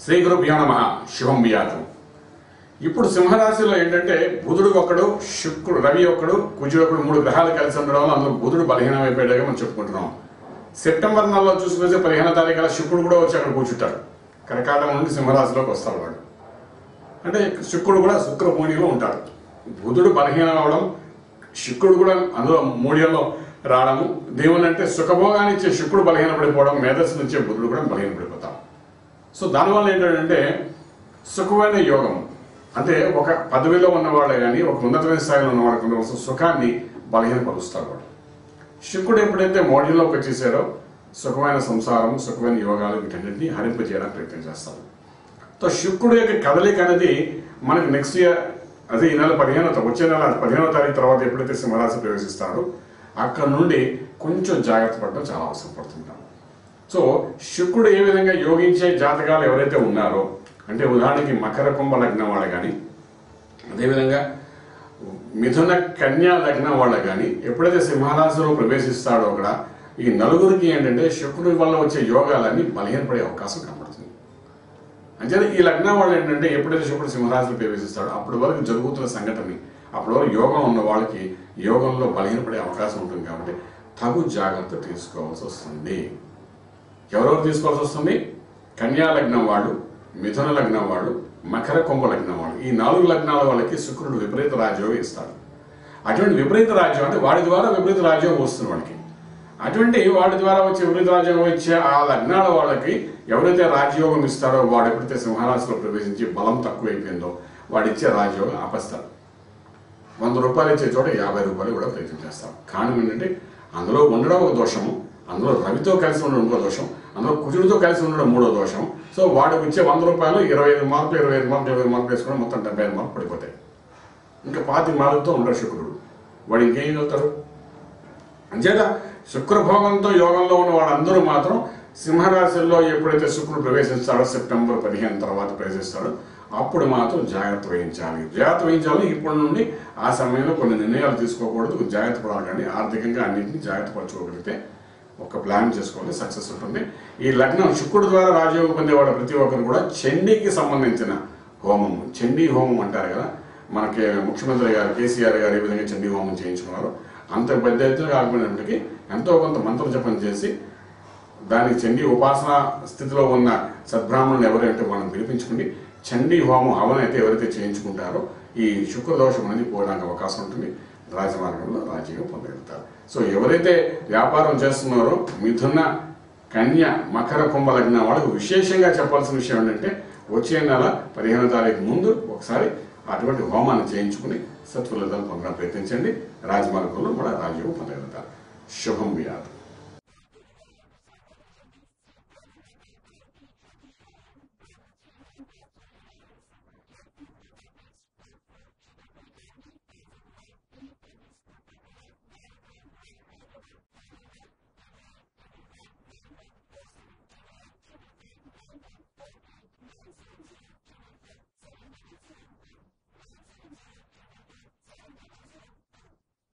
శ్రీ గురుభ్యో నమ శుభం వ్యాతం ఇప్పుడు సింహరాశిలో ఏంటంటే బుధుడు ఒకడు శుక్రుడు రవి ఒకడు కుజుడు ఒకడు మూడు గ్రహాలు కలిసి ఉండడం వల్ల అందులో బుధుడు బలహీనం అయిపోయాడుగా మనం చెప్పుకుంటున్నాం సెప్టెంబర్ నెలలో చూసుకొస్తే పదిహేనో తారీఖు కల్లా శుక్రుడు కూడా వచ్చి అక్కడ కూర్చుంటాడు కర్కాటం నుండి సింహరాశిలోకి వస్తాడు వాడు అంటే శుక్రుడు కూడా శుక్ర మూడిలో ఉంటాడు బుధుడు బలహీనం అవడం శుక్రుడు కూడా అందులో మూడిలో రావడము దేవుని అంటే సుఖభోగాన్ని ఇచ్చే శుక్రుడు బలహీనపడిపోవడం మేధస్సును ఇచ్చే బుధుడు కూడా బలహీనపడిపోతాం సో దానివల్ల ఏంటంటే సుఖమైన యోగం అంటే ఒక పదవిలో ఉన్నవాళ్ళే కానీ ఒక ఉన్నతమైన స్థాయిలో ఉన్నవాళ్ళకి ఉండవలసిన సుఖాన్ని బలహీనపరుస్తాడు వాడు శుక్రుడు ఎప్పుడైతే మోడీలోకి వచ్చేసారో సుఖమైన సంసారం సుఖమైన యోగాలు వీటన్నింటినీ హరింపజేయడానికి ప్రయత్నం చేస్తారు సో శుక్రుడు యొక్క కదలిక అనేది మనకి నెక్స్ట్ ఇయర్ అదే ఈ నెల పదిహేనో తా- వచ్చే నెల పదిహేనో తారీఖు తర్వాత ఎప్పుడైతే సింహరాశి ప్రవేశిస్తాడో అక్కడ నుండి కొంచెం జాగ్రత్త పడడం చాలా అవసరం పడుతుంటాం సో శుక్రుడు ఏ విధంగా యోగించే జాతకాలు ఎవరైతే ఉన్నారో అంటే ఉదాహరణకి మకర కుంభ లగ్నం వాళ్ళు కానీ అదేవిధంగా మిథున కన్యా లగ్నం వాళ్ళ కానీ ఎప్పుడైతే సింహరాశిలో ప్రవేశిస్తాడో అక్కడ ఈ నలుగురికి ఏంటంటే శుక్రుడి వల్ల వచ్చే యోగాలన్నీ బలహీనపడే అవకాశం కనబడుతుంది అంటే ఈ లగ్నం వాళ్ళు ఏంటంటే ఎప్పుడైతే శుక్రుడు సింహరాశిలో ప్రవేశిస్తాడో అప్పటి వరకు జరుగుతున్న సంఘటనని అప్పటి వరకు యోగం ఉన్న వాళ్ళకి యోగంలో బలహీనపడే అవకాశం ఉంటుంది కాబట్టి తగు జాగ్రత్త తీసుకోవాల్సి వస్తుంది ఎవరెవరు తీసుకోవాల్సి వస్తుంది కన్యా లగ్నం వాళ్ళు మిథున లగ్నం వాళ్ళు మకర కుంభ లగ్నం వాళ్ళు ఈ నాలుగు లగ్నాల వాళ్ళకి శుక్రుడు విపరీత రాజ్యోగం ఇస్తాడు అటువంటి విపరీత రాజ్యం అంటే వాడి ద్వారా విపరీత రాజ్యోగం వస్తుంది వాడికి అటువంటి వాడి ద్వారా వచ్చే విపరీత రాజ్యోగం వచ్చే ఆ లగ్నాల వాళ్ళకి ఎవరైతే రాజయోగం ఇస్తాడో వాడు ఎప్పుడైతే సింహరాశిలో ప్రవేశించి బలం తక్కువైపోయిందో వాడిచ్చే రాజయోగం ఆపస్తాడు వంద రూపాయలు ఇచ్చే చోట యాభై రూపాయలు కూడా ప్రయత్నం చేస్తాం కారణం ఏంటంటే అందులో ఉండడం ఒక దోషము అందులో రవితో కలిసి ఉండడం ఇంకో దోషం అందులో కుజుడితో కలిసి ఉండడం మూడో దోషం సో వాడికి వచ్చే వంద రూపాయలు ఇరవై ఐదు మార్కులు ఇరవై ఐదు మార్కులు ఇరవై మార్కులు వేసుకుని మొత్తం డెబ్బై ఐదు మార్కులు పడిపోతాయి ఇంకా పాతి మార్కులతో ఉండడు శుక్రుడు వాడు ఇంకేం చదువుతాడు అంచేత శుక్రభోగంతో యోగంలో ఉన్న వాళ్ళందరూ మాత్రం సింహరాశిలో ఎప్పుడైతే శుక్రుడు ప్రవేశిస్తాడో సెప్టెంబర్ పదిహేను తర్వాత ప్రవేశిస్తాడో అప్పుడు మాత్రం జాగ్రత్త వహించాలి జాగ్రత్త వహించాలి ఇప్పటి నుండి ఆ సమయంలో కొన్ని నిర్ణయాలు తీసుకోకూడదు జాగ్రత్త పడాలి కానీ ఆర్థికంగా అన్నింటినీ జాగ్రత్త పరచుకోగలిగితే ఒక ప్లాన్ చేసుకోవాలి సక్సెస్ ఉంటుంది ఈ లగ్నం శుక్రుడు ద్వారా రాజయోగం పొందేవాడు ప్రతి ఒక్కరు కూడా చండీకి సంబంధించిన హోమం చండీ హోమం అంటారు కదా మనకి ముఖ్యమంత్రి గారు కేసీఆర్ గారు ఏ విధంగా చండీ హోమం చేయించుకున్నారో అంత పెద్ద ఎత్తున కాకపోయినప్పటికీ ఎంతో కొంత మంత్ర జపం చేసి దానికి చండీ ఉపాసన స్థితిలో ఉన్న సద్బ్రాహ్మణులు ఎవరైతే మనం పిలిపించుకుని చండీ హోమం హవన అయితే ఎవరైతే చేయించుకుంటారో ఈ శుక్రదోషం అనేది పోవడానికి అవకాశం ఉంటుంది రాజమార్గంలో రాజ్యం పొందగలుగుతారు సో ఎవరైతే వ్యాపారం చేస్తున్నారో మిథున కన్య మకర కుంభ లగ్న వాళ్ళకు విశేషంగా చెప్పాల్సిన విషయం ఏంటంటే వచ్చే నెల పదిహేనో తారీఖు ముందు ఒకసారి అటువంటి హోమాన్ని చేయించుకుని సత్ఫలితాలు పొందడానికి ప్రయత్నించండి రాజమార్గంలో కూడా రాజ్యం పొందగలుగుతారు శుభం వ్యాధి